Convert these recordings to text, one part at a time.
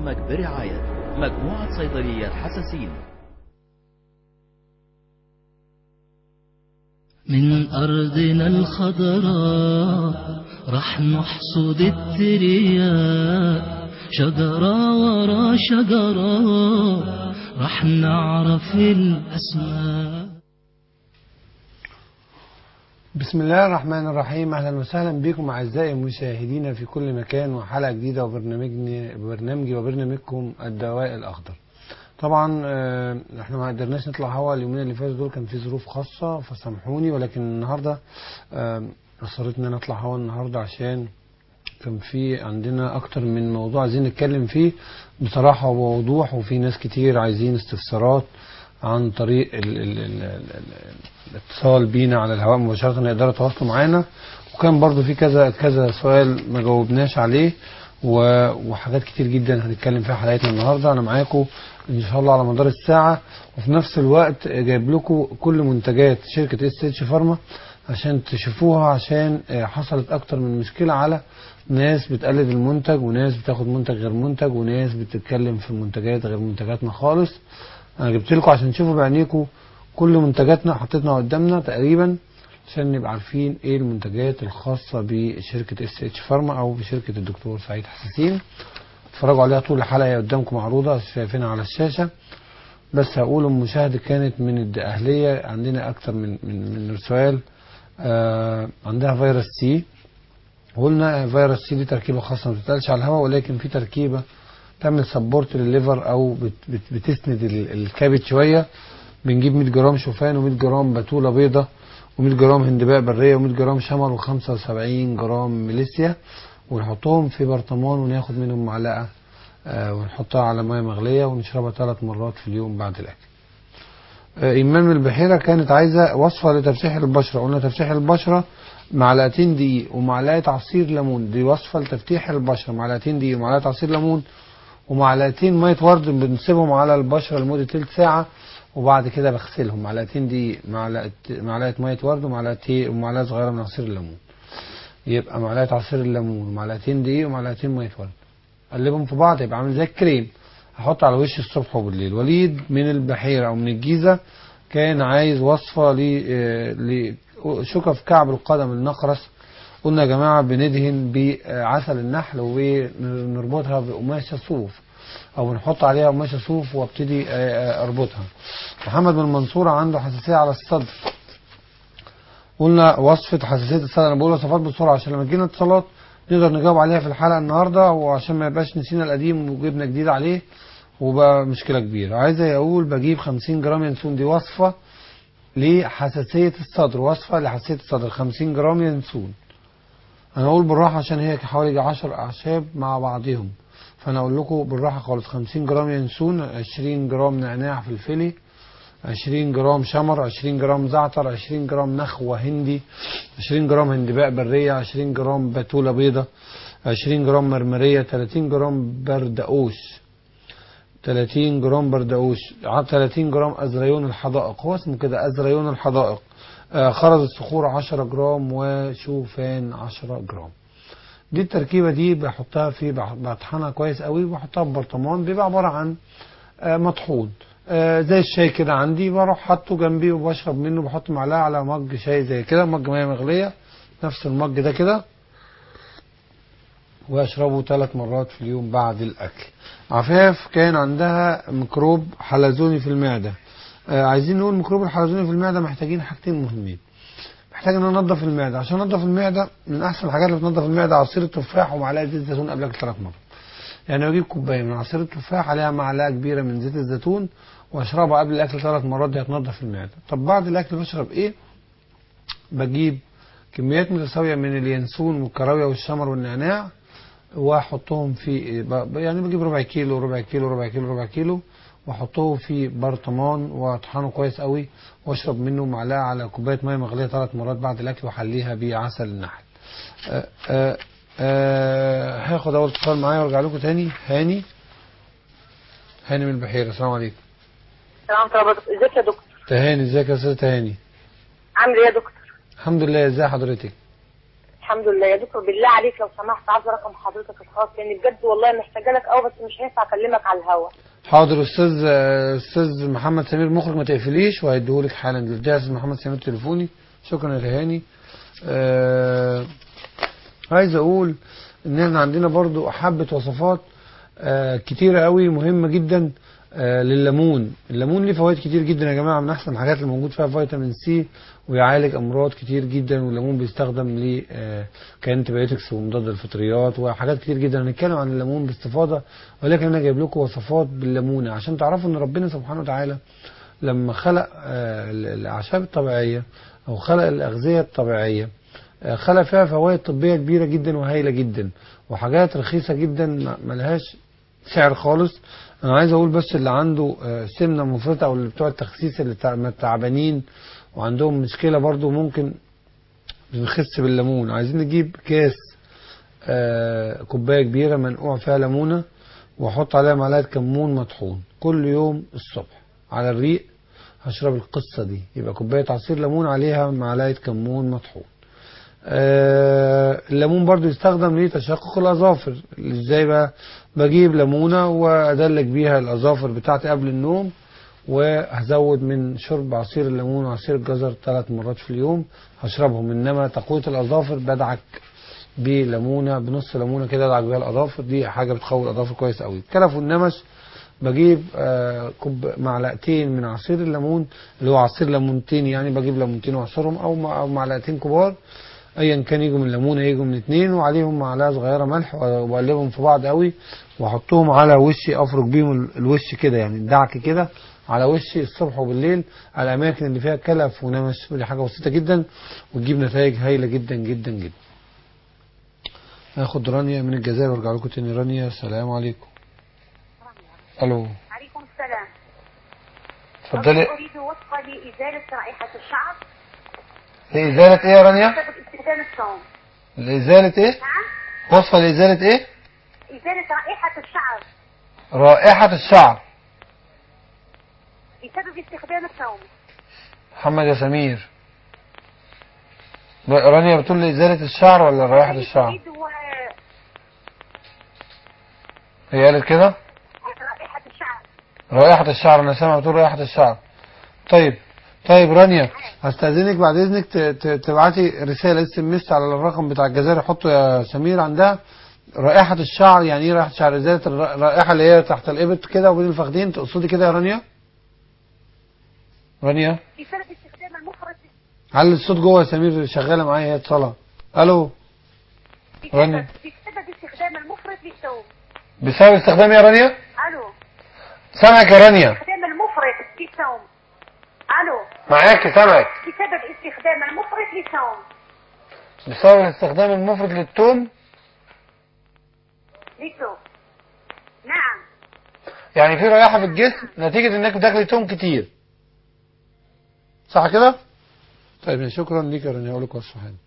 البرنامج برعاية مجموعة صيدليات حساسين من أرضنا الخضراء رح نحصد الترياق شجرة ورا شجرة رح نعرف الأسماء بسم الله الرحمن الرحيم اهلا وسهلا بكم اعزائي المشاهدين في كل مكان وحلقه جديده وبرنامجنا برنامجي وبرنامجكم الدواء الاخضر طبعا آه، احنا ما قدرناش نطلع هوا اليومين اللي فاتوا دول كان في ظروف خاصه فسامحوني ولكن النهارده آه، اصريت ان انا اطلع هوا النهارده عشان كان في عندنا اكتر من موضوع عايزين نتكلم فيه بصراحه وبوضوح وفي ناس كتير عايزين استفسارات عن طريق ال ال ال ال ال الاتصال بينا على الهواء مباشرة يقدروا يتواصلوا معانا وكان برضو في كذا كذا سؤال ما جاوبناش عليه و- وحاجات كتير جدا هنتكلم فيها حلقتنا النهارده انا معاكم ان شاء الله على مدار الساعه وفي نفس الوقت جايب لكم كل منتجات شركه اس اتش فارما عشان تشوفوها عشان آه، حصلت اكتر من مشكله على ناس بتقلد المنتج وناس بتاخد منتج غير منتج وناس بتتكلم في منتجات غير منتجاتنا خالص انا جبت لكم عشان تشوفوا بعينيكم كل منتجاتنا حطيتنا قدامنا تقريبا عشان نبقى عارفين ايه المنتجات الخاصه بشركه اس اتش فارما او بشركه الدكتور سعيد حساسين اتفرجوا عليها طول الحلقه هي قدامكم معروضه شايفينها على الشاشه بس هقول المشاهده كانت من الدقهليه عندنا اكتر من من من سؤال آه عندها فيروس سي قلنا فيروس سي دي تركيبه خاصه ما بتتقالش على الهواء ولكن في تركيبه تعمل سبورت للليفر او بت بت بتسند ال- الكبد شويه بنجيب 100 جرام شوفان و100 جرام بتوله بيضه و100 جرام هندباء بريه و100 جرام شمر و75 جرام ميليسيا ونحطهم في برطمان وناخد منهم معلقه آه ونحطها على ميه مغليه ونشربها ثلاث مرات في اليوم بعد الاكل. آه ايمان من البحيره كانت عايزه وصفه لتفتيح البشره قلنا تفتيح البشره معلقتين دقيق ومعلقه عصير ليمون دي وصفه لتفتيح البشره معلقتين دقيق ومعلقه عصير ليمون ومعلقتين ميه ورد بنسيبهم على البشره لمده تلت ساعه وبعد كده بغسلهم معلقتين دقيق معلقه معلقه ميه ورد ومعلقتين ومعلقه صغيره من عصير الليمون يبقى معلقه عصير الليمون ومعلقتين دقيق ومعلقتين ميه ورد قلبهم في بعض يبقى عامل زي الكريم هحط على وش الصبح وبالليل وليد من البحيره او من الجيزه كان عايز وصفه ل آه، لشوكه في كعب القدم النقرس قلنا يا جماعه بندهن بعسل النحل ونربطها بقماشه صوف او بنحط عليها قماشه صوف وابتدي آه، آه، اربطها محمد من المنصوره عنده حساسيه على الصدر قلنا وصفه حساسيه الصدر انا بقول وصفات بسرعه عشان لما تجينا اتصالات نقدر نجاوب عليها في الحلقه النهارده وعشان ما يبقاش نسينا القديم وجبنا جديد عليه وبقى مشكله كبيره عايز اقول بجيب 50 جرام ينسون دي وصفه لحساسيه الصدر وصفه لحساسيه الصدر 50 جرام ينسون انا اقول بالراحه عشان هي حوالي 10 اعشاب مع بعضهم فانا اقول لكم بالراحه خالص 50 جرام ينسون 20 جرام نعناع فلفلي 20 جرام شمر 20 جرام زعتر 20 جرام نخوة هندي 20 جرام هندباء برية 20 جرام بتولة بيضة 20 جرام مرمرية 30 جرام بردقوش 30 جرام بردقوش ع- 30 جرام أزريون الحدائق هو اسمه كده أزريون الحدائق آه، خرز الصخور 10 جرام وشوفان 10 جرام دي التركيبة دي بحطها في بح- بطحنها كويس قوي وبحطها في برطمان بيبقى عبارة عن آه، مطحون آه، زي الشاي كده عندي بروح حاطه جنبي وبشرب منه بحط معلقه على مج شاي زي كده مج ميه مغليه نفس المج ده كده واشربه ثلاث مرات في اليوم بعد الاكل عفاف كان عندها ميكروب حلزوني في المعده آه عايزين نقول ميكروب الحلزوني في المعده محتاجين حاجتين مهمين محتاج ان انضف المعده عشان انضف المعده من احسن الحاجات اللي بتنضف المعده عصير التفاح ومعلقه زيت زيتون قبل الاكل ثلاث مرات يعني بجيب كوبايه من عصير التفاح عليها معلقه كبيره من زيت الزيتون واشربها قبل الاكل ثلاث مرات دي هتنضف المعده طب بعد الاكل بشرب ايه بجيب كميات متساويه من اليانسون والكراويه والشمر والنعناع واحطهم في ب- يعني بجيب ربع كيلو ربع كيلو ربع كيلو ربع كيلو واحطه في برطمان واطحنه كويس قوي واشرب منه معلقه على كوبايه ميه مغليه ثلاث مرات بعد الاكل واحليها بعسل النحل آه، آه، آه، هاخد اول اتصال معايا وارجع لكم تاني هاني هاني من البحيره السلام عليكم سلام عليكم ازيك يا دكتور تهاني ازيك يا استاذ تهاني عامل ايه يا دكتور الحمد لله ازي حضرتك الحمد لله يا دكتور بالله عليك لو سمحت عايزه رقم حضرتك الخاص لان بجد والله محتاجه لك قوي بس مش هينفع اكلمك على الهوا حاضر استاذ آه، استاذ محمد سمير مخرج ما تقفليش وهيديهولك حالا ده استاذ محمد سمير تليفوني شكرا يا رهاني آه عايز اقول ان احنا عندنا برضو حبة وصفات آه كتيرة قوي مهمة جدا آه لليمون الليمون ليه فوائد كتير جدا يا جماعة من احسن الحاجات اللي موجود فيها فيتامين سي ويعالج امراض كتير جدا والليمون بيستخدم ل آه كانتبيوتكس ومضاد الفطريات وحاجات كتير جدا هنتكلم عن الليمون باستفاضة ولكن انا جايب لكم وصفات بالليمونة عشان تعرفوا ان ربنا سبحانه وتعالى لما خلق آه الاعشاب الطبيعية او خلق الاغذية الطبيعية آه، خلق فيها فوائد طبية كبيرة جدا وهائلة جدا وحاجات رخيصة جدا ما- ملهاش سعر خالص انا عايز اقول بس اللي عنده آه، سمنة مفرطة او اللي بتوع التخسيس اللي تع- تعبانين وعندهم مشكلة برضو ممكن نخس بالليمون عايزين نجيب كاس آه، كوباية كبيرة منقوع فيها ليمونة واحط عليها معلقة كمون مطحون كل يوم الصبح على الريق هشرب القصة دي يبقى كوباية عصير ليمون عليها معلقة كمون مطحون آه، الليمون برضو يستخدم لتشقق الاظافر ازاي بقى بجيب ليمونه وادلك بيها الاظافر بتاعتي قبل النوم وهزود من شرب عصير الليمون وعصير الجزر ثلاث مرات في اليوم هشربهم انما تقويه الاظافر بدعك بليمونه بنص ليمونه كده ادعك بيها الاظافر دي حاجه بتقوي الاظافر كويس قوي الكلف والنمش بجيب آه، كوب معلقتين من عصير الليمون اللي هو عصير ليمونتين يعني بجيب ليمونتين واعصرهم او مع- أو معلقتين كبار ايا كان يجوا من ليمونه يجوا من اتنين وعليهم معلقه صغيره ملح واقلبهم في بعض قوي واحطهم على وشي افرك بيهم ال- الوش كده يعني الدعك كده على وشي الصبح وبالليل على الاماكن اللي فيها كلف ونمش ودي حاجه بسيطه جدا وتجيب نتائج هايله جدا جدا جدا هاخد رانيا من الجزائر وارجع لكم تاني رانيا السلام عليكم الو عليكم السلام اتفضلي اريد وصفه لازاله رائحه الشعر لازاله ايه يا رانيا بسبب استخدام الصوم لازاله ايه نعم وصفه لازاله ايه ازاله رائحه الشعر رائحه الشعر بسبب استخدام الصوم محمد يا سمير ب- رانيا بتقول لي ازاله الشعر ولا رائحه الشعر اريد و- هي قالت كده رائحه الشعر رائحه الشعر انا سامع بتقول رائحه الشعر طيب طيب رانيا هستأذنك بعد اذنك ت- ت- تبعتي رساله اس ام اس على الرقم بتاع الجزائر حطه يا سمير عندها رائحه الشعر يعني ايه رائحه الشعر ازاله الر- الرائحه اللي هي تحت الابط كده وبين الفخذين تقصدي كده يا رانيا رانيا بسبب استخدام المفرط علي الصوت جوه يا سمير شغاله معايا هي اتصالها الو رانيا. بسبب بسبب استخدام المفرط للثوم بسبب استخدام إيه يا رانيا الو سامعك يا رانيا استخدام المفرط للثوم الو معاك سامعك بسبب استخدام المفرط للثوم بسبب استخدام المفرط للتوم للثوم نعم يعني في رائحه في الجسم نتيجه انك بتاكل توم كتير صح كده طيب شكرا ليك يا رانيا اقول لك وصفه حلوه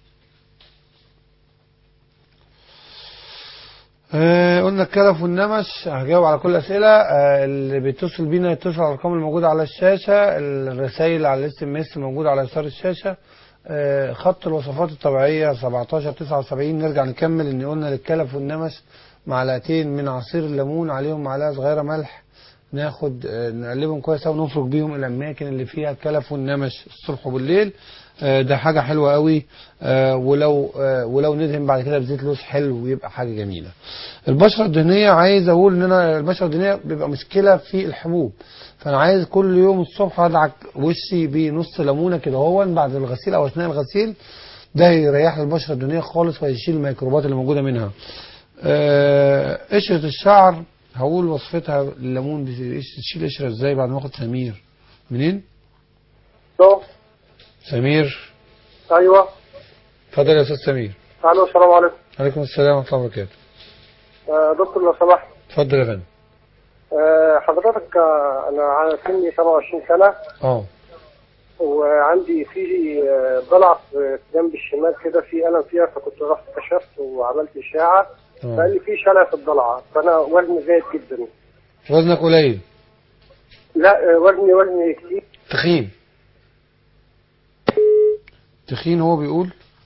آه قلنا الكلف والنمش هجاوب على كل الاسئله آه اللي بيتصل بينا يتصل على الارقام الموجوده على الشاشه الرسائل على الاس ام اس موجوده على يسار الشاشه آه خط الوصفات الطبيعيه 17 79 نرجع نكمل ان قلنا للكلف والنمش معلقتين من عصير الليمون عليهم معلقه صغيره ملح ناخد آه، نقلبهم كويس قوي ونفرك بيهم الاماكن اللي فيها الكلف والنمش الصبح وبالليل آه، ده حاجه حلوه قوي آه، ولو آه، ولو ندهن بعد كده بزيت لوز حلو ويبقى حاجه جميله البشره الدهنيه عايز اقول ان انا البشره الدهنيه بيبقى مشكله في الحبوب فانا عايز كل يوم الصبح ادعك وشي بنص ليمونه كده هو بعد الغسيل او اثناء الغسيل ده يريح البشره الدهنيه خالص ويشيل الميكروبات اللي موجوده منها آه، قشره الشعر هقول وصفتها الليمون بيش- تشيل قشره ازاي بعد ما اخد سمير منين الو سمير ايوه اتفضل يا استاذ سمير الو السلام عليكم عليكم السلام ورحمه الله وبركاته آه دكتور لو سمحت اتفضل يا فندم آه حضرتك آه انا ع- سني 27 سنه اه وعندي في آه، ضلع في جنب الشمال كده في الم فيها فكنت رحت كشفت وعملت اشاعه تمام. فقال لي في شلل في الضلع فانا وزني زايد جدا وزنك قليل لا آه، وزني وزني كتير تخين تخين هو بيقول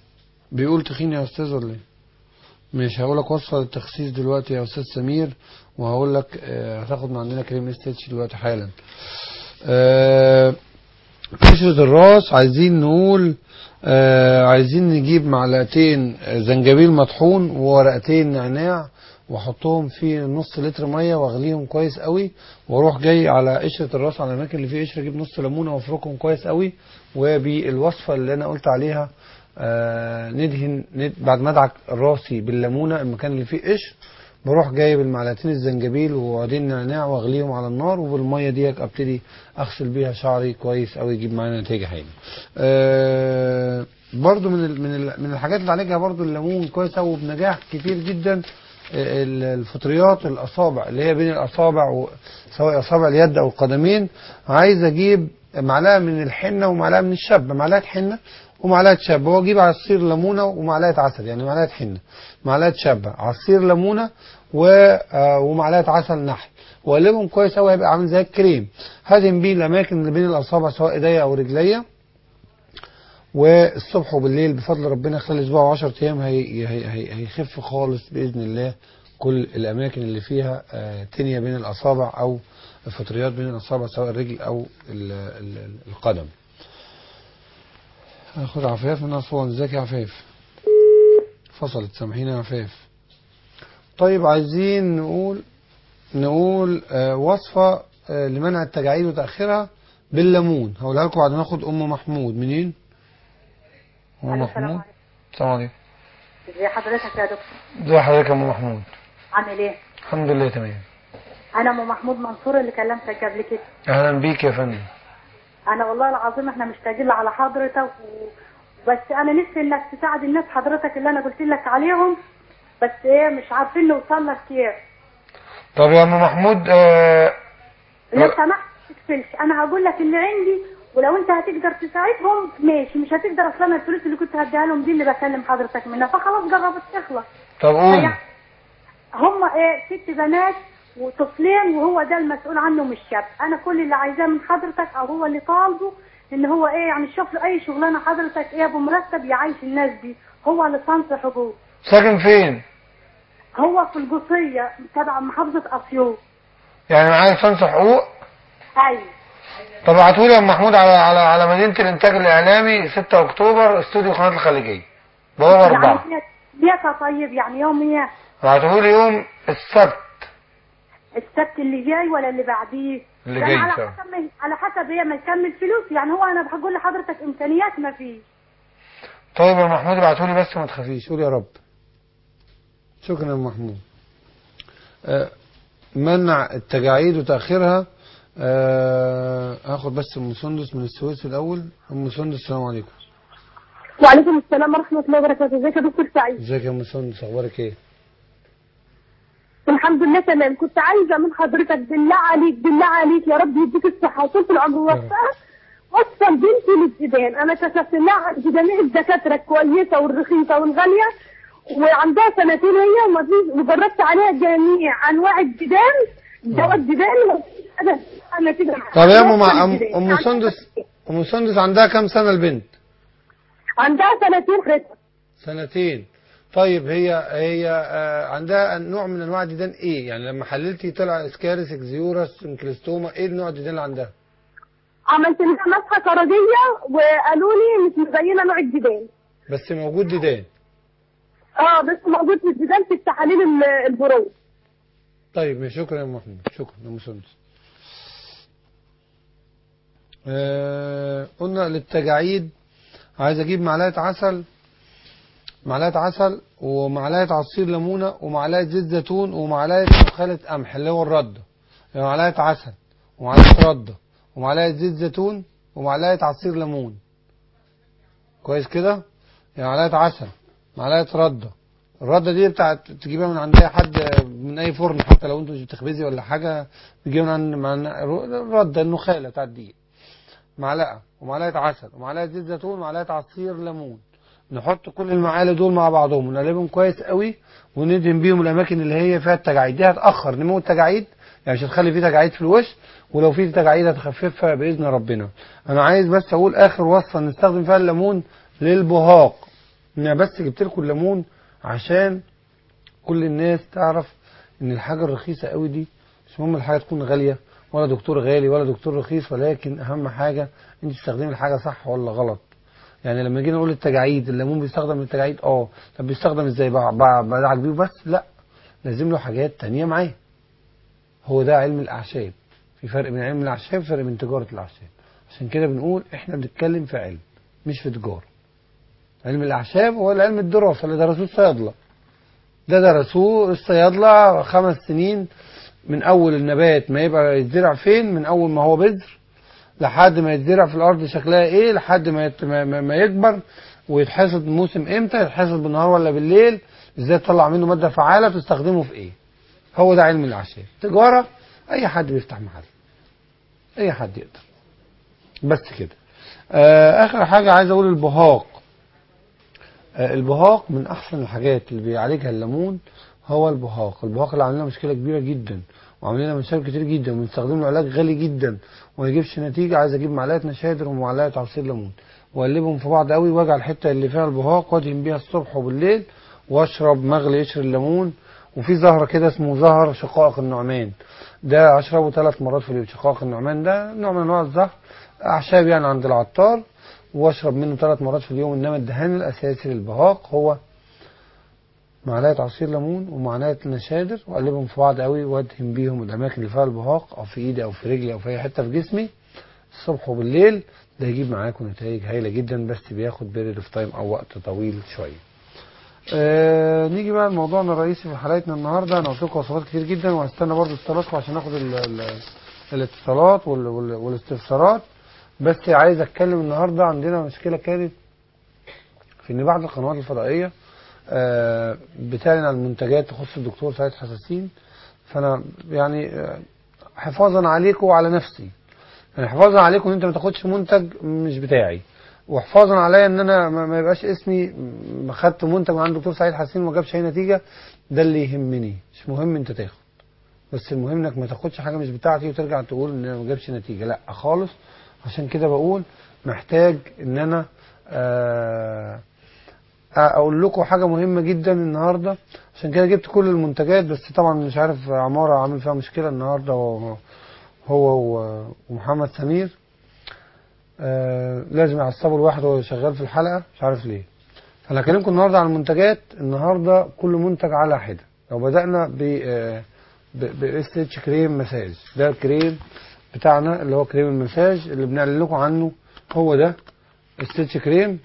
بيقول تخين يا استاذ ولا ايه مش هقول لك وصفه للتخسيس دلوقتي يا استاذ سمير وهقول لك آه، هتاخد من عندنا كريم استيتش دلوقتي حالا آه، قشرة الراس عايزين نقول آه عايزين نجيب معلقتين آه، زنجبيل مطحون وورقتين نعناع واحطهم في نص لتر ميه واغليهم كويس قوي واروح جاي على قشره الراس على الاماكن اللي فيه قشره اجيب نص ليمونه وافركهم كويس قوي وبالوصفه اللي انا قلت عليها آه ندهن ند بعد ما ادعك راسي بالليمونه المكان اللي فيه قشر بروح جايب المعلقتين الزنجبيل وعودين نعناع واغليهم على النار وبالميه دي ابتدي اغسل بيها شعري كويس قوي يجيب معانا نتيجه حلوه. آه برضو من ال من ال من الحاجات اللي عالجها برضو الليمون كويس قوي وبنجاح كتير جدا آه، ال- الفطريات الاصابع اللي هي بين الاصابع و- سواء اصابع اليد او القدمين عايز اجيب معلقه من الحنه ومعلقه من الشبه معلقه حنه ومعلقه شبه واجيب عصير ليمونه ومعلقه عسل يعني معلقه حنه معلقه شبه عصير ليمونه و- آه، ومعلقه عسل نحل واقلبهم كويس قوي هيبقى عامل زي الكريم هدم بيه الاماكن اللي بين الاصابع سواء ايديا او رجليا والصبح وبالليل بفضل ربنا خلال اسبوع و10 ايام هي هي هي هيخف خالص باذن الله كل الاماكن اللي فيها آه، تنيه بين الاصابع او فطريات بين الاصابع سواء الرجل او ال- ال- القدم هاخد عفاف من اسوان ازيك يا عفاف فصلت سامحيني يا عفاف طيب عايزين نقول نقول آه، وصفه آه، لمنع التجاعيد وتاخيرها بالليمون هقولها لكم بعد ما ناخد ام محمود منين ام ألو، السلام محمود عليكم. السلام عليكم ازي حضرتك يا دكتور ازي حضرتك يا ام محمود عامل ايه الحمد لله تمام انا ام محمود منصور اللي كلمتك قبل كده اهلا بيك يا فندم انا والله العظيم احنا مشتاقين على حضرتك و... بس انا نفسي انك تساعد الناس حضرتك اللي انا قلت لك عليهم بس ايه مش عارفين نوصل لك كيف طب يا ام محمود آه لو لا. سمحت ما تقفلش انا هقول لك اللي عندي ولو انت هتقدر تساعدهم ماشي مش هتقدر اصلا الفلوس اللي كنت هديها لهم دي اللي بكلم حضرتك منها فخلاص قربت تخلص طب قول هي- هم ايه ست بنات وطفلين وهو ده المسؤول عنهم الشاب انا كل اللي عايزاه من حضرتك او هو اللي طالبه ان هو ايه يعني يشوف له اي شغلانه حضرتك ايه بمرتب يعيش الناس دي هو لصنف حقوق ساكن فين هو في القصيه تبع محافظه اسيوط يعني معايا لسانس حقوق ايوه طب ابعتولي يا ام محمود على على على مدينه الانتاج الاعلامي 6 اكتوبر استوديو قناه الخليجيه بوابه يعني اربعه ليه- ليه طيب يعني يوميا ابعتولي يوم السبت السبت اللي جاي ولا اللي بعديه اللي يعني جاي على سوا. حسب ما على حسب هي ما يكمل فلوس يعني هو انا بقول لحضرتك امكانيات ما فيش طيب يا محمود ابعتولي بس ما تخافيش قول يا رب شكرا يا أم محمود آه، منع التجاعيد وتأخيرها آه، هاخد بس ام سندس من السويس الاول ام سندس السلام عليكم وعليكم السلام ورحمة الله وبركاته ازيك يا دكتور سعيد ازيك يا ام سندس اخبارك ايه الحمد لله تمام كنت عايزة من حضرتك بالله عليك بالله عليك يا رب يديك الصحة وطول العمر ووفقها وصل بنتي للجدان انا كشفت لها عن جميع الدكاترة الكويسة والرخيصة والغالية وعندها سنتين هي وما فيش وجربت عليها جميع انواع الجدان دواء الجدان ومفيش حاجة انا كده طب يا ام أم- ام سندس ام سندس عندها كام سنه البنت عندها سنتين خطة سنتين طيب هي هي آه، عندها نوع من انواع الديدان ايه يعني لما حللتي طلع اسكارس اكزيورس انكليستوما ايه النوع الديدان اللي عندها عملت لها مسحة كرجية وقالوا لي مش مبينة نوع الجدان بس موجود ديدان اه بس موجود في الجدال في التحاليل ال- البروز طيب ماشي، شكرا يا ام محمود شكرا يا ام سندس آه قلنا للتجاعيد عايز اجيب معلقه عسل معلقه عسل ومعلقه عصير ليمونه ومعلقه زيت زيتون ومعلقه نخاله قمح اللي هو الرده يعني معلقه عسل ومعلقه رده ومعلقه زيت زيتون ومعلقه عصير ليمون كويس كده يعني معلقه عسل معلقه رده الرده دي بتاعت تجيبها من عند اي حد من اي فرن حتى لو انتوا مش بتخبزي ولا حاجه تجيبها من عند من الرده النخاله بتاعت دي معلقه ومعلقه عسل ومعلقه زيت زيتون ومعلقه عصير ليمون نحط كل المعالق دول مع بعضهم ونقلبهم كويس قوي وندهن بيهم الاماكن اللي هي فيها التجاعيد دي هتاخر نمو التجاعيد يعني مش هتخلي فيه تجاعيد في الوش ولو في تجاعيد هتخففها باذن ربنا انا عايز بس اقول اخر وصفه نستخدم فيها الليمون للبهاق انا بس جبت لكم الليمون عشان كل الناس تعرف ان الحاجه الرخيصه قوي دي مش مهم الحاجه تكون غاليه ولا دكتور غالي ولا دكتور رخيص ولكن اهم حاجه انت تستخدمي الحاجه صح ولا غلط يعني لما جينا نقول التجاعيد الليمون بيستخدم للتجاعيد اه طب بيستخدم ازاي بقى بقى- بدعك بيه بس لا لازم له حاجات تانية معاه هو ده علم الاعشاب في فرق بين علم الاعشاب وفرق بين تجاره الاعشاب عشان كده بنقول احنا بنتكلم في علم مش في تجاره علم الاعشاب هو العلم الدراسه اللي درسوه الصيادله ده درسوه الصيادله خمس سنين من اول النبات ما يبقى يتزرع فين من اول ما هو بذر لحد ما يتزرع في الارض شكلها ايه لحد ما يت- ما- ما ما يكبر ويتحصد موسم امتى يتحصد بالنهار ولا بالليل ازاي تطلع منه ماده فعاله تستخدمه في ايه هو ده علم الاعشاب تجاره اي حد بيفتح محل اي حد يقدر بس كده آه اخر حاجه عايز اقول البهاق آه البهاق من احسن الحاجات اللي بيعالجها الليمون هو البهاق البهاق اللي عامل لنا مشكله كبيره جدا وعامل لنا مشاكل كتير جدا وبنستخدم له علاج غالي جدا وما يجيبش نتيجه عايز اجيب معلقه نشادر ومعلقه عصير ليمون واقلبهم في بعض قوي واجي على الحته اللي فيها البهاق وادهن بيها الصبح وبالليل واشرب مغلي قشر الليمون وفي زهره كده اسمه زهر شقائق النعمان ده اشربه ثلاث مرات في اليوم شقائق النعمان ده نوع من انواع الزهر اعشاب يعني عند العطار واشرب منه ثلاث مرات في اليوم انما الدهان الاساسي للبهاق هو معلقه عصير ليمون ومعلقه نشادر واقلبهم في بعض قوي وادهن بيهم الاماكن اللي فيها البهاق او في ايدي او في رجلي او في اي حته في جسمي الصبح وبالليل ده يجيب معاكم نتائج هايله جدا بس بياخد بيريد اوف تايم او وقت طويل شويه آه نيجي بقى لموضوعنا الرئيسي في حلقتنا النهارده انا قلت لكم وصفات كتير جدا وهستنى برضو اتصالاتكم عشان اخد ال ال الاتصالات وال وال والاستفسارات بس عايز اتكلم النهارده عندنا مشكله كانت في ان بعض القنوات الفضائيه آه بتعلن عن منتجات تخص الدكتور سعيد حساسين فانا يعني آه، حفاظا عليكم وعلى نفسي يعني حفاظا عليكم ان انت ما تاخدش منتج مش بتاعي وحفاظا عليا ان انا ما ما يبقاش اسمي م- خدت منتج من عند الدكتور سعيد حسين وما جابش اي نتيجه ده اللي يهمني مش مهم انت تاخد بس المهم انك ما تاخدش حاجه مش بتاعتي وترجع تقول ان انا ما جابش نتيجه لا خالص عشان كده بقول محتاج ان انا آه اقول لكم حاجه مهمه جدا النهارده عشان كده جبت كل المنتجات بس طبعا مش عارف عماره عامل فيها مشكله النهارده هو هو و- ومحمد سمير آه لازم يعصبوا الواحد وهو شغال في الحلقه مش عارف ليه فانا هكلمكم النهارده عن المنتجات النهارده كل منتج على حده لو بدانا ب آه، ب اس اتش كريم مساج ده الكريم بتاعنا اللي هو كريم المساج اللي بنعلن لكم عنه هو ده اس اتش كريم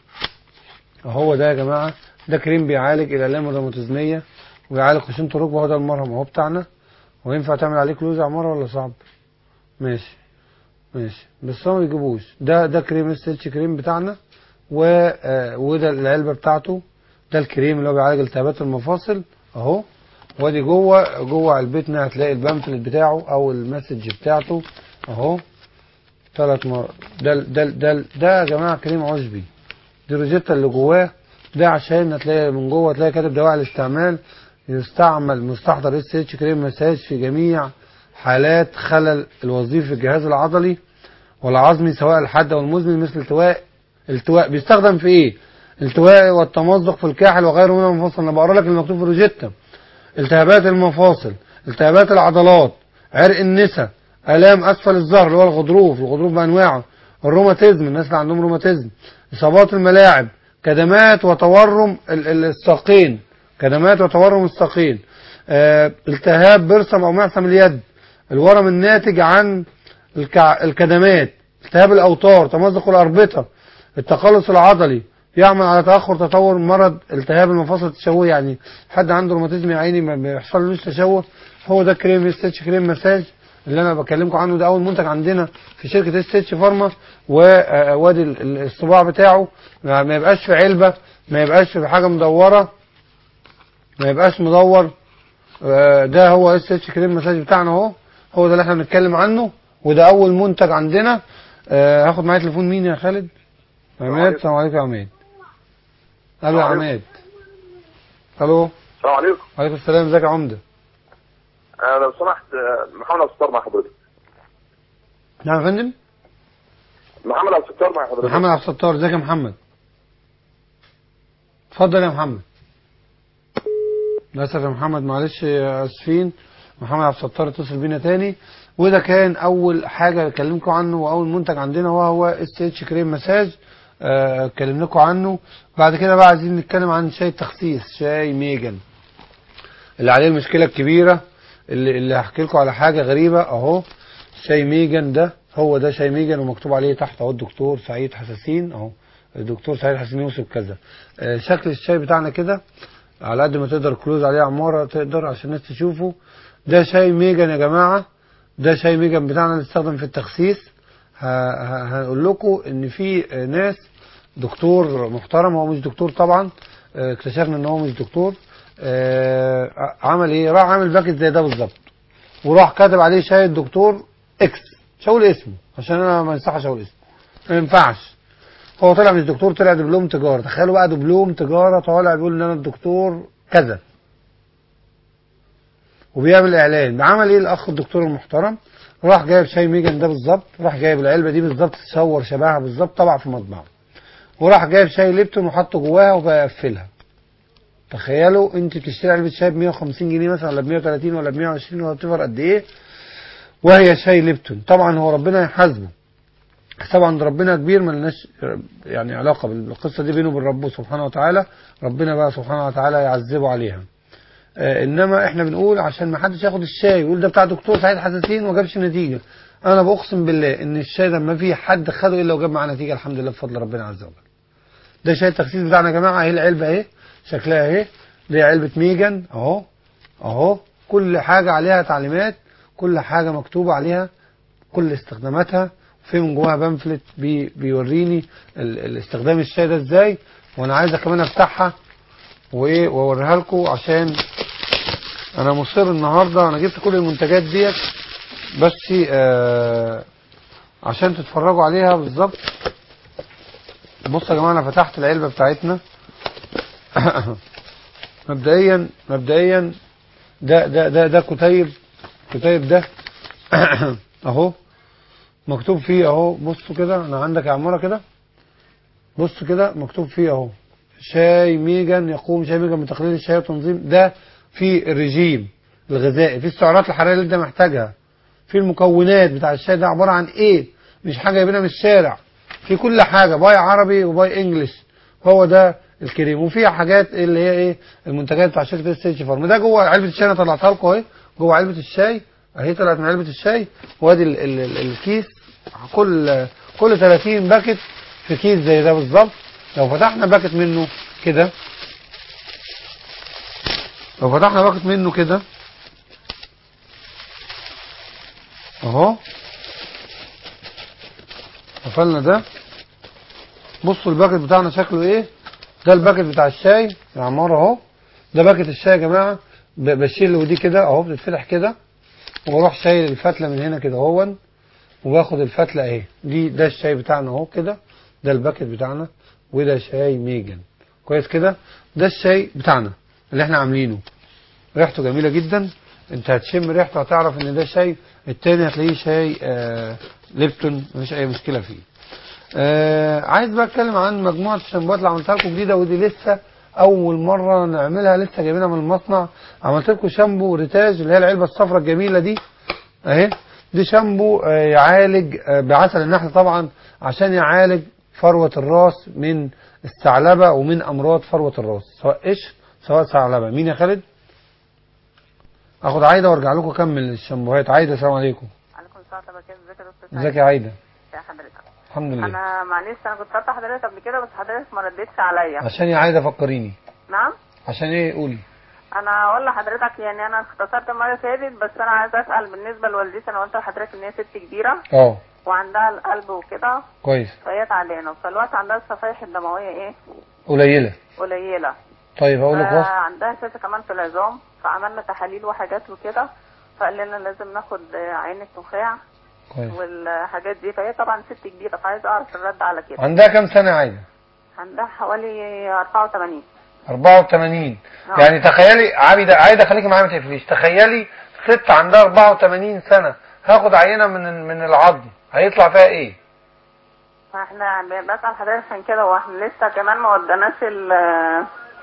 هو ده يا جماعه ده كريم بيعالج الالام الروماتيزميه ويعالج خشونه الركبه هو ده المرهم اهو بتاعنا وينفع تعمل عليه كلوز يا عماره ولا صعب ماشي ماشي بس هو ما يجيبوش ده ده كريم اس اتش كريم بتاعنا و آه، وده العلبه بتاعته ده الكريم اللي هو بيعالج التهابات المفاصل اهو وادي جوه جوه علبتنا هتلاقي البامفلت بتاعه او المسج بتاعته اهو ثلاث مرات ده ده ده ده يا جماعه كريم عشبي دي روجيتا اللي جواه ده عشان هتلاقي من جوه هتلاقي كاتب دواء الاستعمال يستعمل مستحضر اس اتش كريم مساج في جميع حالات خلل الوظيفي في الجهاز العضلي والعظمي سواء الحاد او المزمن مثل التواء التواء بيستخدم في ايه؟ التواء والتمزق في الكاحل وغيره من المفاصل انا بقرا لك المكتوب في الروجيتا التهابات المفاصل التهابات العضلات عرق النسا الام اسفل الظهر اللي هو الغضروف الغضروف بانواعه الروماتيزم الناس اللي عندهم روماتيزم اصابات الملاعب كدمات وتورم ال- ال- الساقين كدمات وتورم الساقين آه، التهاب برصم او معصم اليد الورم الناتج عن الكع... الكدمات التهاب الاوتار تمزق الاربطه التقلص العضلي يعمل على تاخر تطور مرض التهاب المفاصل التشوهيه يعني حد عنده روماتيزم يا عيني ما بيحصلوش تشوه هو ده كريم اس اتش كريم مساج اللي انا بكلمكم عنه ده اول منتج عندنا في شركه اس اتش فارما وادي ال- ال- الصباع بتاعه ما ما يبقاش في علبه ما يبقاش في حاجه مدوره ما يبقاش مدور آه، ده هو اس اتش كريم مساج بتاعنا اهو هو ده اللي احنا بنتكلم عنه وده اول منتج عندنا آه، هاخد معايا تليفون مين يا خالد عماد السلام عليكم يا عماد الو يا السلام عليكم. عماد الو السلام عليكم وعليكم السلام ازيك يا عمده آه لو سمحت آه، محمد عبد الستار مع حضرتك نعم يا فندم محمد عبد الستار مع حضرتك محمد عبد الستار ازيك يا محمد اتفضل يا محمد للاسف يا محمد معلش اسفين محمد عبد الستار اتصل بينا تاني وده كان اول حاجه اكلمكم عنه واول منتج عندنا وهو اس اتش كريم مساج آه، كلمناكم عنه بعد كده بقى عايزين نتكلم عن شاي التخسيس شاي ميجن اللي عليه المشكله الكبيره اللي, اللي هحكي لكم على حاجه غريبه اهو شاي ميجن ده هو ده شاي ميجن ومكتوب عليه تحت اهو الدكتور سعيد حساسين اهو الدكتور سعيد حسين يوسف كذا آه، شكل الشاي بتاعنا كده على قد ما تقدر كلوز عليه عماره تقدر عشان الناس تشوفه ده شاي ميجن يا جماعه ده شاي ميجن بتاعنا اللي استخدم في التخسيس ه- ه- هقول لكم ان في آه، ناس دكتور محترم هو مش دكتور طبعا آه، اكتشفنا ان هو مش دكتور آه، عمل ايه راح عامل باكت زي ده بالظبط وراح كاتب عليه شاي الدكتور اكس مش هقول اسمه عشان انا ما ينصحش اقول اسمه ما ينفعش هو طلع مش دكتور طلع دبلوم تجاره تخيلوا بقى دبلوم تجاره طالع بيقول ان انا الدكتور كذا وبيعمل اعلان عمل ايه الاخ الدكتور المحترم راح جايب شاي ميجان ده بالظبط راح جايب العلبه دي بالظبط تصور شبهها بالظبط طبع في مطبعه وراح جايب شاي ليبتون وحطه جواها وبقى يقفلها تخيلوا انت بتشتري علبه شاي ب 150 جنيه مثلا ولا ب 130 ولا ب 120 ولا بتفرق قد ايه وهي شاي ليبتون طبعا هو ربنا يحاسبه حساب عند ربنا كبير ملناش يعني علاقه بالقصه دي بينه وبين ربه سبحانه وتعالى ربنا بقى سبحانه وتعالى يعذبه عليها آه، انما احنا بنقول عشان ما حدش ياخد الشاي ويقول ده بتاع دكتور سعيد حساسين وما جابش نتيجه انا بقسم بالله ان الشاي ده ما في حد خده الا وجاب معاه نتيجه الحمد لله بفضل ربنا عز وجل ده شاي التخسيس بتاعنا يا جماعه اهي العلبه اهي شكلها اهي دي علبه ميجان اهو اهو كل حاجه عليها تعليمات كل حاجه مكتوبه عليها كل استخداماتها في من جواها بامفلت بي بيوريني ال- الاستخدام الشاي ده ازاي وانا عايز كمان افتحها وايه واوريها لكم عشان انا مصر النهارده انا جبت كل المنتجات ديت بس آه عشان تتفرجوا عليها بالظبط بصوا يا جماعه انا فتحت العلبه بتاعتنا مبدئيا مبدئيا ده ده ده ده كتيب كتيب ده اهو مكتوب فيه اهو بصوا كده انا عندك يا عماره كده بص كده مكتوب فيه اهو شاي ميجان يقوم شاي ميجان بتقليل الشاي وتنظيم ده في الرجيم الغذائي في السعرات الحراريه اللي انت محتاجها في المكونات بتاع الشاي ده عباره عن ايه مش حاجه جايبينها من الشارع في كل حاجه باي عربي وباي انجلش هو ده الكريم وفي حاجات اللي هي ايه المنتجات بتاع شركه اس اتش فارم ده جوه علبه الشاي انا طلعتها لكم اهي جوه علبه الشاي اهي طلعت من علبه الشاي وادي ال ال ال الكيس كل كل 30 باكت في كيس زي ده بالظبط لو فتحنا باكت منه كده لو فتحنا باكت منه كده اهو قفلنا ده بصوا الباكت بتاعنا شكله ايه ده الباكت بتاع الشاي يا عمار اهو ده باكت الشاي يا جماعه ب- بشيل ودي كده اهو بتتفتح كده واروح شايل الفتله من هنا كده اهون وباخد الفتله اهي دي ده الشاي بتاعنا اهو كده ده الباكت بتاعنا وده شاي ميجن كويس كده ده الشاي بتاعنا اللي احنا عاملينه ريحته جميله جدا انت هتشم ريحته هتعرف ان ده شاي التاني هتلاقيه شاي آه ليبتون مفيش اي مشكله فيه آه عايز بقى اتكلم عن مجموعه الشامبوهات اللي عملتها لكم جديده ودي لسه اول مره نعملها لسه جايبينها من المصنع عملت لكم شامبو ريتاج اللي هي العلبه الصفراء الجميله دي اهي دي شامبو آه، يعالج آه، بعسل النحل طبعا عشان يعالج فروه الراس من الثعلبه ومن امراض فروه الراس سواء قشر سواء ثعلبه مين يا خالد اخد عايده وارجع لكم اكمل الشامبوهات عايده السلام عليكم عليكم السلام ورحمة الله وبركاته ازيك يا دكتور ازيك يا عايده يا حضرتك الحمد لله انا معلش انا كنت قاطعه حضرتك قبل كده بس حضرتك ما ردتش عليا عشان يا عايده فكريني نعم عشان ايه قولي انا اقول لحضرتك يعني انا اختصرت المره اللي فاتت بس انا عايزه اسال بالنسبه لوالدتي انا قلت لحضرتك ان هي ست كبيره اه وعندها القلب وكده كويس فهي تعبانه فالوقت عندها الصفائح الدمويه ايه قليله قليله طيب هقول لك وصف عندها اساسا كمان في العظام فعملنا تحاليل وحاجات وكده فقال لنا لازم ناخد عينة نخاع كويس والحاجات دي فهي طبعا ست كبيره فعايزه اعرف الرد على كده عندها كام سنه يا عايده عندها حوالي 84 84 آه. يعني تخيلي عايده عايده خليكي معايا ما تقفليش تخيلي ست عندها 84 سنه هاخد عينه من من العظم هيطلع فيها ايه فاحنا بسأل حضرتك عشان كده واحنا لسه كمان ما ودناش ال-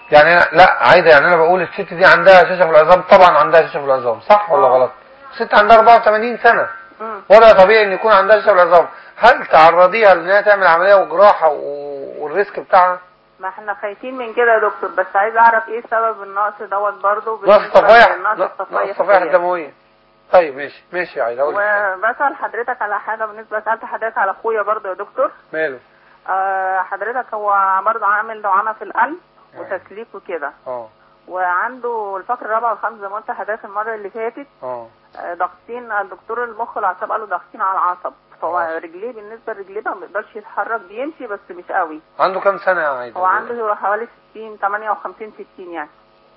يعني أنا- لا عايده يعني انا بقول الست دي عندها شاشه في العظام طبعا عندها شاشه في العظام صح ولا غلط الست عندها 84 سنه مم. وضع طبيعي ان يكون عندها شاشه في العظام هل تعرضيها لانها تعمل عمليه وجراحه و- والريسك بتاعها ما احنا خايفين من كده يا دكتور بس عايز اعرف ايه سبب النقص دوت برضه نقص بالنسبة صفائح للنقص نقص الصفائح صفائح ديت. دمويه طيب ماشي ماشي يا عايده اقول لك حاجة. وبسأل حضرتك على حاجة بالنسبة سألت حضرتك على أخويا برضه يا دكتور ماله آه حضرتك هو برضه عامل دعامة في القلب وتسليك وكده اه وعنده الفقر الرابع والخامس زي ما قلت لحضرتك المرة اللي فاتت اه آه، ضاغطين الدكتور المخ والأعصاب قالوا ضاغطين على العصب فهو رجليه بالنسبة لرجليه ما بيقدرش يتحرك بيمشي بس مش قوي عنده كام سنه يا عايده هو عنده حوالي 60 58 60 يعني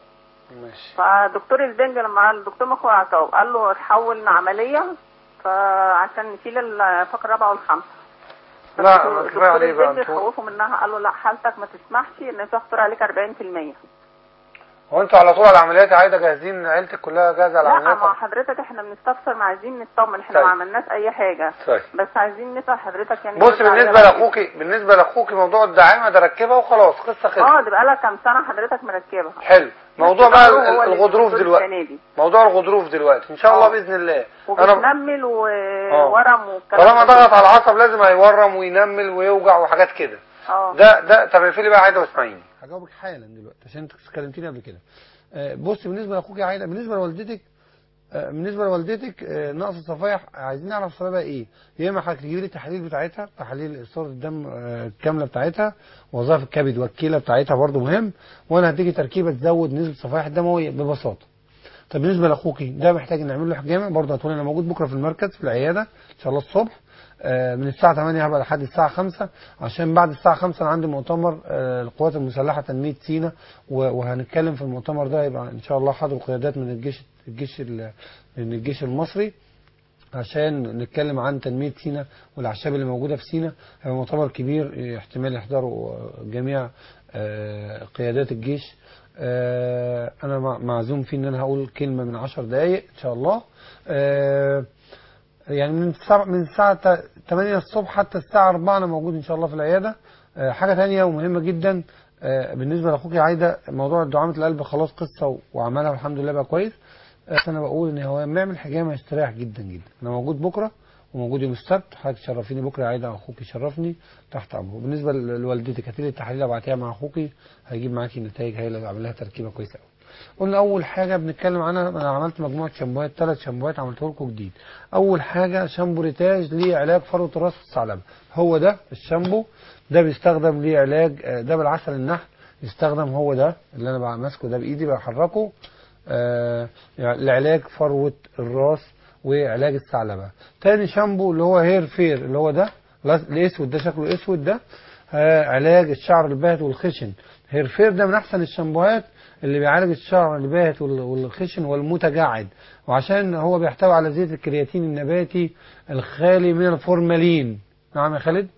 ماشي فدكتور البنج لما قال الدكتور مخ واعصاب قال له تحول عمليه فعشان نشيل الفقره الرابعه والخامسه لا فالدكتور- ما دكتور كفايه عليه بقى البنج انتوا خوفه منها قال له لا حالتك ما تسمحش ان تخطر عليك 40% هو انتوا على طول على العمليات يا عايده جاهزين عيلتك كلها جاهزه على لا العمليات ما حضرتك احنا بنستفسر ما عايزين نطمن احنا طيب. ما عملناش اي حاجه طيب بس عايزين نسال حضرتك يعني بص يرد علينا بالنسبه بقى. لاخوكي بالنسبه لاخوكي موضوع الدعامه ده ركبها وخلاص قصه خلصت اه دي بقالها كام سنه حضرتك مركبها حلو موضوع بس بقى هو اللي الغضروف الدكتور دلوقتي السنة دي. موضوع الغضروف دلوقتي ان شاء الله آه. باذن الله انا وبتنمل وورم والكلام طالما ده ضغط على العصب لازم هيورم وينمل ويوجع وحاجات كده اه ده ده طب اقفلي بقى عايده واسمعيني هجاوبك حالا دلوقتي عشان انت كلمتيني قبل كده آه، بص بالنسبه لاخوك يا عايده بالنسبه لوالدتك آه، بالنسبه لوالدتك آه، نقص الصفائح عايزين نعرف سببها ايه يا اما حضرتك تجيبي لي التحاليل بتاعتها تحاليل صوره الدم آه، الكامله بتاعتها وظائف الكبد والكلى بتاعتها برضو مهم وانا هديكي تركيبه تزود نسبه الصفائح الدمويه ببساطه طب بالنسبه لاخوكي ده محتاج نعمل له حجامه برضه هتقول انا موجود بكره في المركز في العياده ان شاء الله الصبح آه، من الساعه 8 هبقى لحد الساعه 5 عشان بعد الساعه 5 انا عندي مؤتمر آه، القوات المسلحه تنميه سينا و- وهنتكلم في المؤتمر ده يبقى ان شاء الله حاضر قيادات من الجيش الجيش ال- من الجيش المصري عشان نتكلم عن تنمية سينا والأعشاب اللي موجودة في سينا هيبقى مؤتمر كبير آه، احتمال يحضره آه، جميع آه، قيادات الجيش آه، أنا مع- معزوم فيه إن أنا هقول كلمة من عشر دقايق إن شاء الله آه، يعني من الساعة من الساعة 8 الصبح حتى الساعة 4 أنا موجود إن شاء الله في العيادة آه، حاجة تانية ومهمة جدا آه، بالنسبة لأخوك عايدة موضوع دعامة القلب خلاص قصة و- وعملها والحمد لله بقى كويس بس أنا بقول إن هو لما يعمل حجامة يستريح جدا جدا أنا موجود بكرة وموجود يوم السبت حضرتك تشرفيني بكرة يا عايدة أخوك يشرفني تحت أمره بالنسبة ل- لوالدتك هاتي لي التحاليل ابعتيها مع أخوكي هيجيب معاكي نتائج هي اللي عامل لها تركيبة كويسة أوي قلنا اول حاجه بنتكلم عنها انا عملت مجموعه شامبوهات ثلاث شامبوهات عملته لكم جديد اول حاجه شامبو ريتاج لعلاج فروه الراس والثعلبه هو ده الشامبو ده بيستخدم لعلاج آه، ده بالعسل النحل يستخدم هو ده اللي انا بقى ماسكه ده بايدي بحركه آه، يعني لعلاج فروه الراس وعلاج الثعلبه تاني شامبو اللي هو هير فير اللي هو ده الاسود ده شكله اسود ده آه، علاج الشعر الباهت والخشن هير فير ده من احسن الشامبوهات اللي بيعالج الشعر الباهت وال- والخشن والمتجعد وعشان هو بيحتوي على زيت الكرياتين النباتي الخالي من الفورمالين نعم يا خالد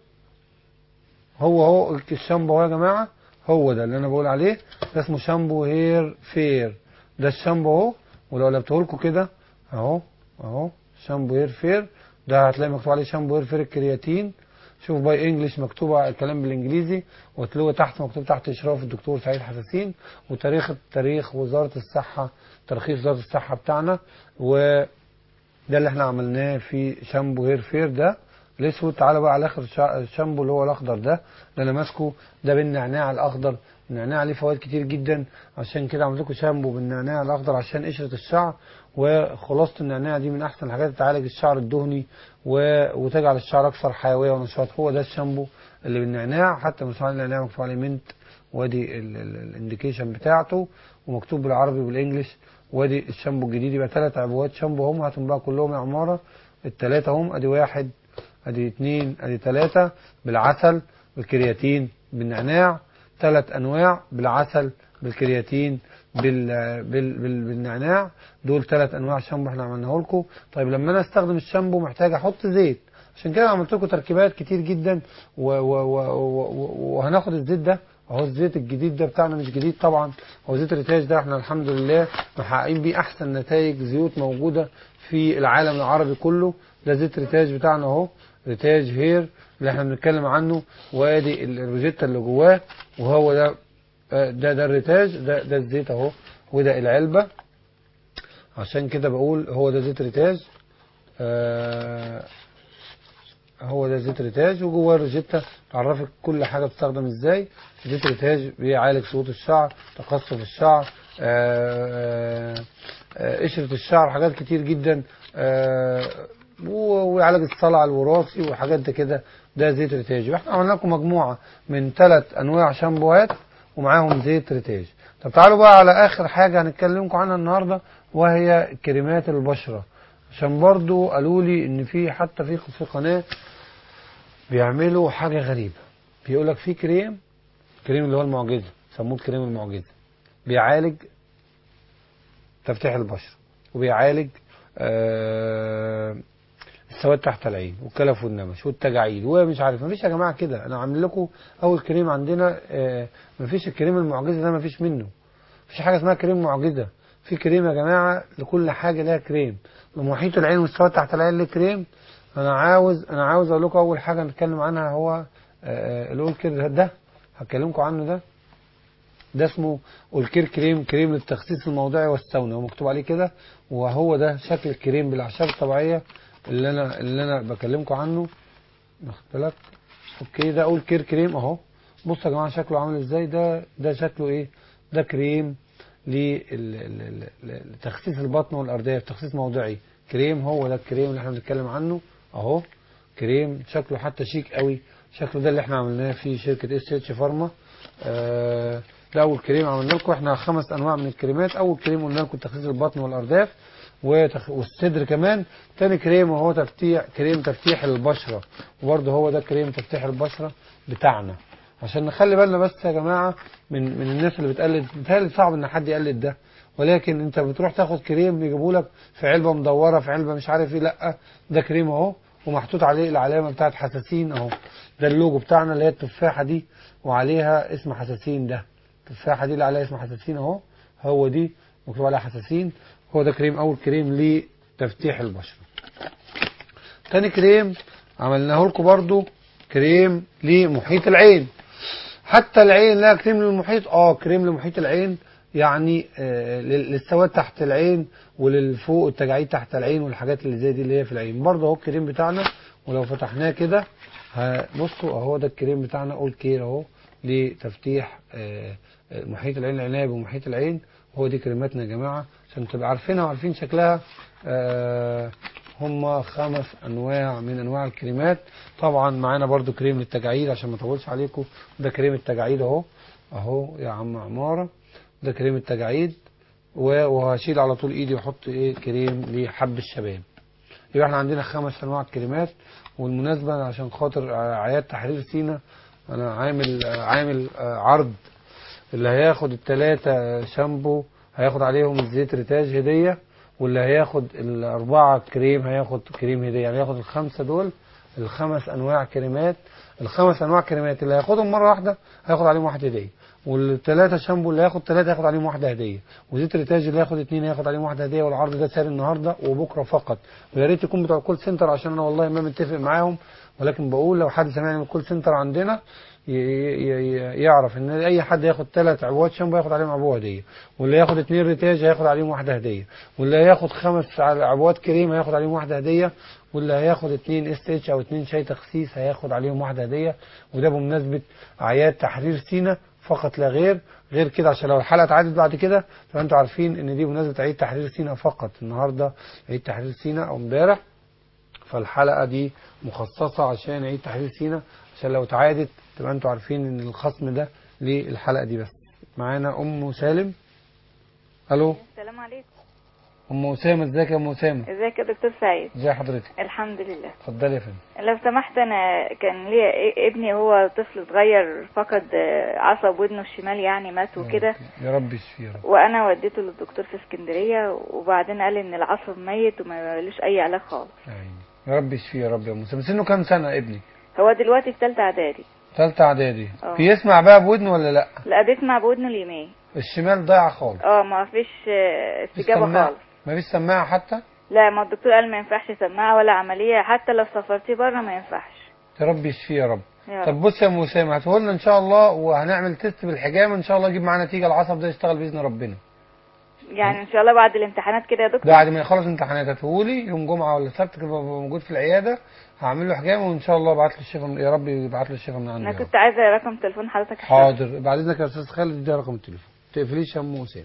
هو هو الشامبو اهو يا جماعه هو ده اللي انا بقول عليه ده اسمه شامبو هير فير ده الشامبو اهو ولو قلبته لكم كده اهو اهو شامبو هير فير ده هتلاقي مكتوب عليه شامبو هير فير الكرياتين شوف باي انجلش مكتوبه الكلام بالانجليزي وتلاقوا تحت مكتوب تحت اشراف الدكتور سعيد حساسين وتاريخ تاريخ وزاره الصحه ترخيص وزاره الصحه بتاعنا وده اللي احنا عملناه في شامبو هير فير ده الاسود تعالى بقى على اخر شا- الشامبو اللي هو الاخضر ده اللي انا ماسكه ده بالنعناع الاخضر النعناع ليه فوائد كتير جدا عشان كده عملت لكم شامبو بالنعناع الاخضر عشان قشره الشعر وخلاصه النعناع دي من احسن الحاجات اللي تعالج الشعر الدهني و... وتجعل الشعر اكثر حيويه ونشاط هو ده الشامبو اللي بالنعناع حتى مكتوب عليه النعناع مكتوب عليه منت وادي الانديكيشن بتاعته ومكتوب بالعربي وبالانجلش وادي الشامبو الجديد يبقى ثلاث عبوات شامبو هم هاتهم بقى كلهم يا عماره الثلاثه هم ادي واحد ادي اثنين ادي ثلاثه بالعسل بالكرياتين بالنعناع ثلاث انواع بالعسل بالكرياتين بال... بال... بال... بالنعناع دول ثلاث انواع شامبو احنا عملناه لكم طيب لما انا استخدم الشامبو محتاج احط زيت عشان كده عملت لكم تركيبات كتير جدا و... و... و... و... و... وهناخد الزيت ده اهو الزيت الجديد ده بتاعنا مش جديد طبعا هو زيت الريتاج ده احنا الحمد لله محققين بيه احسن نتائج زيوت موجوده في العالم العربي كله ده زيت ريتاج بتاعنا اهو ريتاج هير اللي احنا بنتكلم عنه وادي الروجيتا اللي جواه وهو ده آه، ده ده الريتاج ده ده الزيت اهو وده العلبه عشان كده بقول هو ده زيت ريتاج آه، هو ده زيت ريتاج وجواه الروجيتا تعرفك كل حاجه بتستخدم ازاي زيت ريتاج بيعالج سقوط الشعر تقصف الشعر آه، آه، قشره الشعر حاجات كتير جدا آه، و- ويعالج الصلع الوراثي وحاجات ده كده ده زيت ريتاج واحنا عملنا لكم مجموعه من ثلاث انواع شامبوهات ومعاهم زيت ريتاج طب تعالوا بقى على اخر حاجه هنتكلمكم عنها النهارده وهي كريمات البشره عشان برضو قالوا لي ان في حتى في في قناه بيعملوا حاجه غريبه بيقول لك في كريم كريم اللي هو المعجزه سموه الكريم المعجزه بيعالج تفتيح البشره وبيعالج آه السواد تحت العين والكلف والنمش والتجاعيد ومش عارف مفيش يا جماعه كده انا عامل لكم اول كريم عندنا آه مفيش الكريم المعجزه ده مفيش منه مفيش حاجه اسمها كريم معجزه في كريم يا جماعه لكل حاجه لها كريم لمحيط العين والسواد تحت العين ليه كريم انا عاوز انا عاوز اقول لكم اول حاجه نتكلم عنها هو آه الاولكير ده, ده هكلمكم عنه ده ده اسمه اولكير كريم كريم للتخسيس الموضعي والسوني هو مكتوب عليه كده وهو ده شكل الكريم بالاعشاب الطبيعيه اللي انا اللي انا بكلمكم عنه واخد بالك اوكي ده اول كير كريم اهو بصوا يا جماعه شكله عامل ازاي ده ده شكله ايه ده كريم لل- ل- ل- لتخسيس البطن والارداف تخسيس موضعي كريم هو ده الكريم اللي احنا بنتكلم عنه اهو كريم شكله حتى شيك قوي شكله ده اللي احنا عملناه في شركه اس اتش فارما آه ده اول كريم عملنا لكم احنا خمس انواع من الكريمات اول كريم قلنا لكم تخسيس البطن والارداف وتخ... والصدر كمان تاني كريم وهو تفتيح كريم تفتيح البشره وبرضه هو ده كريم تفتيح البشره بتاعنا عشان نخلي بالنا بس يا جماعه من من الناس اللي بتقلد بيتهيألي صعب ان حد يقلد ده ولكن انت بتروح تاخد كريم يجيبوا لك في علبه مدوره في علبه مش عارف ايه لا ده كريم اهو ومحطوط عليه العلامه بتاعت حساسين اهو ده اللوجو بتاعنا اللي هي التفاحه دي وعليها اسم حساسين ده التفاحه دي اللي عليها اسم حساسين اهو هو دي مكتوب عليها حساسين هو ده كريم اول كريم لتفتيح البشره تاني كريم عملناه لكم برضو كريم لمحيط العين حتى العين لها كريم للمحيط اه كريم لمحيط العين يعني آه لل- للسواد تحت العين وللفوق التجاعيد تحت العين والحاجات اللي زي دي اللي هي في العين برضه اهو الكريم بتاعنا ولو فتحناه كده ه- بصوا اهو ده الكريم بتاعنا اول كير اهو لتفتيح آه، آه، محيط العين العناية بمحيط العين هو دي كريماتنا يا جماعة عشان تبقى عارفينها وعارفين شكلها آه، هم خمس انواع من انواع الكريمات طبعا معانا برضو كريم للتجاعيد عشان ما اطولش عليكم ده كريم التجاعيد اهو اهو يا عم عمارة ده كريم التجاعيد و- وهشيل على طول ايدي واحط ايه كريم لحب الشباب يبقى احنا عندنا خمس انواع كريمات والمناسبة عشان خاطر عياد تحرير سينا انا عامل عامل عرض اللي هياخد التلاتة شامبو هياخد عليهم الزيت ريتاج هدية واللي هياخد الأربعة كريم هياخد كريم هدية يعني هياخد الخمسة دول الخمس أنواع كريمات الخمس أنواع كريمات اللي هياخدهم مرة واحدة هياخد عليهم واحدة هدية والثلاثة شامبو اللي هياخد ثلاثة هياخد عليهم واحدة هدية وزيت ريتاج اللي هياخد اثنين هياخد عليهم واحدة هدية والعرض ده سعر النهاردة وبكرة فقط ويا ريت يكون بتوع الكول سنتر عشان أنا والله ما متفق معاهم ولكن بقول لو حد سمعني من الكول سنتر عندنا ي- ي- ي- يعرف ان اي حد ياخد ثلاث عبوات شامبو ياخد عليهم عبوه هديه واللي ياخد اثنين ريتاج هياخد عليهم واحده هديه واللي هياخد خمس عبوات كريم هياخد عليهم واحده هديه واللي هياخد اثنين اس اتش او اثنين شاي تخسيس هياخد عليهم واحده هديه وده بمناسبه اعياد تحرير سينا فقط لا غير غير كده عشان لو الحلقه اتعادت بعد كده فانتوا انتوا عارفين ان دي بمناسبه عيد تحرير سينا فقط النهارده عيد تحرير سينا او امبارح فالحلقه دي مخصصه عشان عيد تحرير سينا عشان لو اتعادت تبقى انتوا عارفين ان الخصم ده للحلقه دي بس معانا ام سالم الو السلام عليكم ام اسامه ازيك يا ام اسامه ازيك يا دكتور سعيد ازي حضرتك الحمد لله اتفضلي يا فندم لو سمحت انا كان ليا إيه- ابني هو طفل صغير فقد آه، عصب ودنه الشمال يعني مات وكده يا رب يشفيه يا رب وانا وديته للدكتور في اسكندريه وبعدين قال ان العصب ميت وما لوش اي علاج خالص يا عيني. يا رب يشفيه يا رب يا ام اسامه سنه كام سنه ابني هو دلوقتي في ثالثه اعدادي ثالثه اعدادي اه. بيسمع بقى بودنه ولا لا لا بيسمع بودنه اليمين الشمال ضايعه خالص اه ما فيش آه، استجابه سماعة. خالص مفيش سماعه حتى لا ما الدكتور قال ما ينفعش سماعه ولا عمليه حتى لو سافرتيه بره ما ينفعش يا رب يشفيه يا رب يا طب رب. بص يا ام اسامه هاتوا لنا ان شاء الله وهنعمل تيست بالحجامه ان شاء الله يجيب معانا نتيجه العصب ده يشتغل باذن ربنا يعني ان شاء الله بعد الامتحانات كده يا دكتور بعد ما يخلص امتحانات هاتهولي يوم جمعه ولا سبت كده ببقى موجود في العياده هعمل له حجامه وان شاء الله ابعت له الشفاء يا رب يبعت له الشفاء من عنده انا يا رب. كنت عايزه رقم تليفون حضرتك عشان- حاضر بعد اذنك يا استاذ خالد اديها رقم التليفون ما تقفليش يا ام اسامه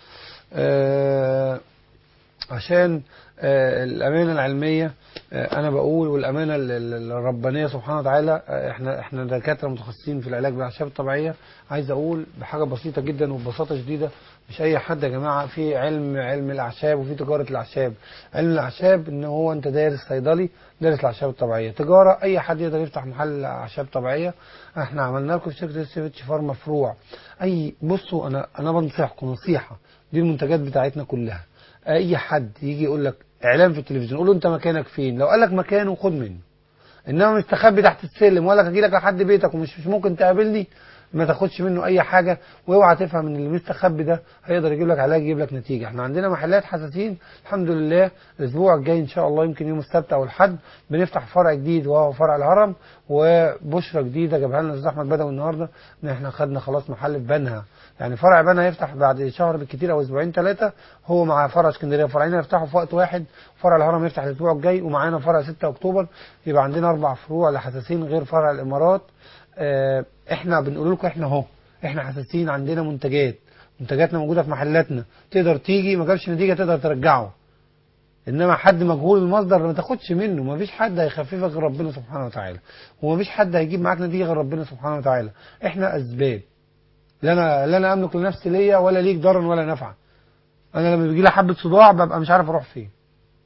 آه عشان آه الامانه العلميه آه انا بقول والامانه ال- ال- الربانيه سبحانه وتعالى آه احنا احنا دكاتره متخصصين في العلاج بالاعشاب الطبيعيه عايز اقول بحاجه بسيطه جدا وببساطه شديده مش اي حد يا جماعه في علم علم الاعشاب وفي تجاره الاعشاب علم الاعشاب ان هو انت دارس صيدلي دارس الاعشاب الطبيعيه تجاره اي حد يقدر يفتح محل اعشاب طبيعيه احنا عملنا لكم في شركه اس اتش فارما فروع اي بصوا انا انا بنصحكم نصيحه دي المنتجات بتاعتنا كلها اي حد يجي يقول لك اعلان في التلفزيون قول له انت مكانك فين لو قال لك مكانه خد منه انما مستخبي تحت السلم ولا اجي لك لحد بيتك ومش مش ممكن تقابلني ما تاخدش منه اي حاجه واوعى تفهم ان اللي مستخبي ده هيقدر يجيب لك علاج يجيب لك نتيجه احنا عندنا محلات حساسين الحمد لله الاسبوع الجاي ان شاء الله يمكن يوم السبت او الحد بنفتح فرع جديد وهو فرع الهرم وبشرى جديده جابها لنا الاستاذ احمد بدوي النهارده ان احنا خدنا خلاص محل في بنها يعني فرع بنها هيفتح بعد شهر بالكتير او اسبوعين ثلاثه هو مع فرع اسكندريه فرعين هيفتحوا في وقت واحد فرع الهرم يفتح الاسبوع الجاي ومعانا فرع 6 اكتوبر يبقى عندنا اربع فروع لحساسين غير فرع الامارات آه، احنا بنقول لكم احنا اهو احنا حساسين عندنا منتجات منتجاتنا موجوده في محلاتنا تقدر تيجي ما جابش نتيجه تقدر ترجعه انما حد مجهول المصدر ما تاخدش منه ما فيش حد هيخففك غير ربنا سبحانه وتعالى وما فيش حد هيجيب معاك نتيجه غير ربنا سبحانه وتعالى احنا اسباب لا انا لا انا املك لنفسي ليا ولا ليك ضرا ولا نفعا انا لما بيجي لي حبه صداع ببقى مش عارف اروح فين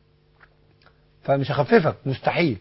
فمش هخففك مستحيل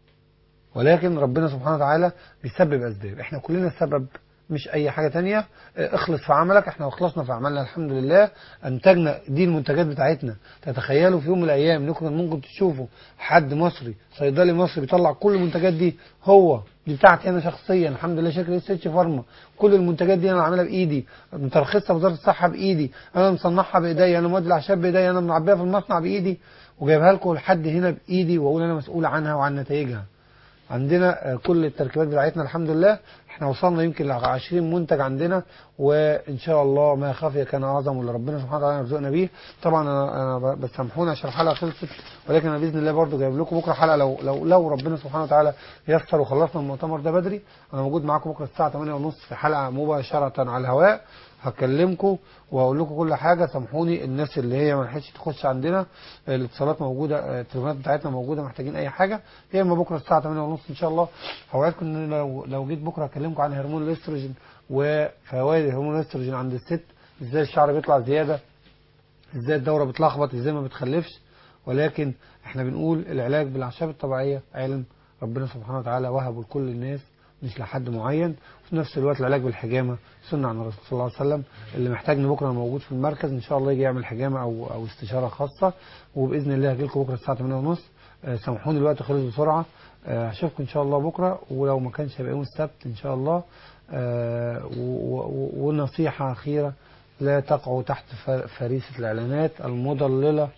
ولكن ربنا سبحانه وتعالى بيسبب اسباب احنا كلنا السبب مش اي حاجه تانية اه، اخلص في عملك احنا اخلصنا في عملنا الحمد لله انتجنا دي المنتجات بتاعتنا تتخيلوا في يوم من الايام انكم ممكن تشوفوا حد مصري صيدلي مصري بيطلع كل المنتجات دي هو دي بتاعتي انا شخصيا الحمد لله شركه اس اتش فارما كل المنتجات دي انا عاملها بايدي مترخصها وزاره الصحه بايدي انا مصنعها بايدي انا مواد الاعشاب بايدي انا معبيها في المصنع بايدي وجايبها لكم لحد هنا بايدي واقول انا مسؤول عنها وعن نتائجها عندنا آه، كل التركيبات بتاعتنا الحمد لله احنا وصلنا يمكن ل 20 منتج عندنا وان شاء الله ما خفي كان اعظم واللي ربنا سبحانه وتعالى يرزقنا بيه طبعا انا انا ب- بتسامحوني عشان الحلقه خلصت ولكن انا باذن الله برضو جايب لكم بكره حلقه لو لو لو ربنا سبحانه وتعالى يسر وخلصنا المؤتمر ده بدري انا موجود معاكم بكره الساعه 8:30 في حلقه مباشره على الهواء هكلمكم واقول لكم كل حاجه سامحوني الناس اللي هي ما لحقتش تخش عندنا الاتصالات موجوده آه، التليفونات بتاعتنا موجوده محتاجين اي حاجه يا اما بكره الساعه 8:30 ان شاء الله هوعدكم ان لو لو جيت بكره هكلمكم عن هرمون الاستروجين وفوائد هرمون الاستروجين عند الست ازاي الشعر بيطلع زياده ازاي الدوره بتلخبط ازاي ما بتخلفش ولكن احنا بنقول العلاج بالاعشاب الطبيعيه علم ربنا سبحانه وتعالى وهبه لكل الناس مش لحد معين وفي نفس الوقت العلاج بالحجامه سنه عن الرسول صلى الله عليه وسلم اللي محتاجني بكره أنا موجود في المركز ان شاء الله يجي يعمل حجامه او او استشاره خاصه وباذن الله هجي لكم بكره الساعه 8:30 آه، سامحوني الوقت خلص بسرعه آه، هشوفكم ان شاء الله بكره ولو ما كانش هيبقى يوم السبت ان شاء الله آه، و- و- ونصيحه اخيره لا تقعوا تحت ف- فريسه الاعلانات المضلله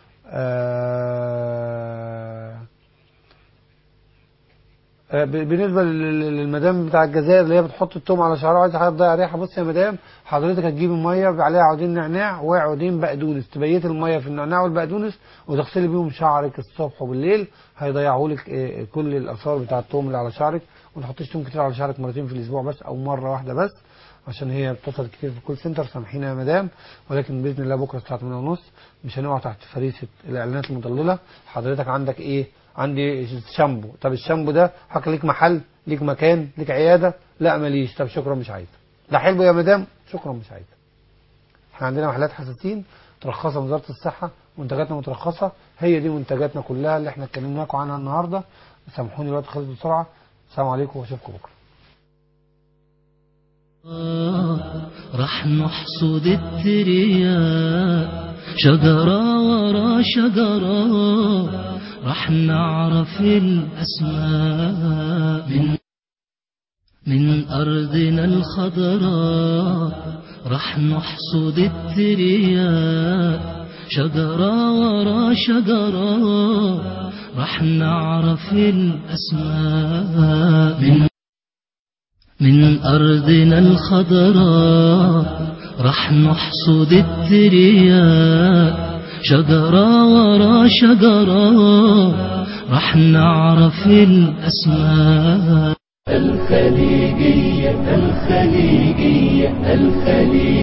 آه، آه، ب- بالنسبه لل- لل- للمدام بتاع الجزائر اللي هي بتحط التوم على شعرها وعايزه حاجه تضيع ريحه بص يا مدام حضرتك هتجيب الميه بيبقى عليها عودين نعناع وعودين بقدونس تبيتي الميه في النعناع والبقدونس وتغسلي بيهم شعرك الصبح وبالليل هيضيعوا لك آه، كل الاثار بتاع التوم اللي على شعرك وما تحطيش توم كتير على شعرك مرتين في الاسبوع بس او مره واحده بس عشان هي بتوصل كتير في الكول سنتر سامحينا يا مدام ولكن باذن الله بكره الساعه 8:30 مش هنقع تحت فريسه الاعلانات المضلله حضرتك عندك ايه عندي شامبو طب الشامبو ده حضرتك ليك محل ليك مكان ليك عياده لا ماليش طب شكرا مش عايزه ده حلو يا مدام شكرا مش عايزه احنا عندنا محلات حساسين مترخصه من وزاره الصحه منتجاتنا مترخصه هي دي منتجاتنا كلها اللي احنا اتكلمنا لكم عنها النهارده سامحوني الوقت خلص بسرعه السلام عليكم واشوفكم بكره راح نحصد الترياق شجرة ورا شجرة راح نعرف الأسماء من من أرضنا الخضراء راح نحصد الترياق شجرة ورا شجرة راح نعرف الأسماء من من أرضنا الخضراء رح نحصد الترياق شجرة ورا شجرة رح نعرف الأسماء الخليجية الخليجية الخليجية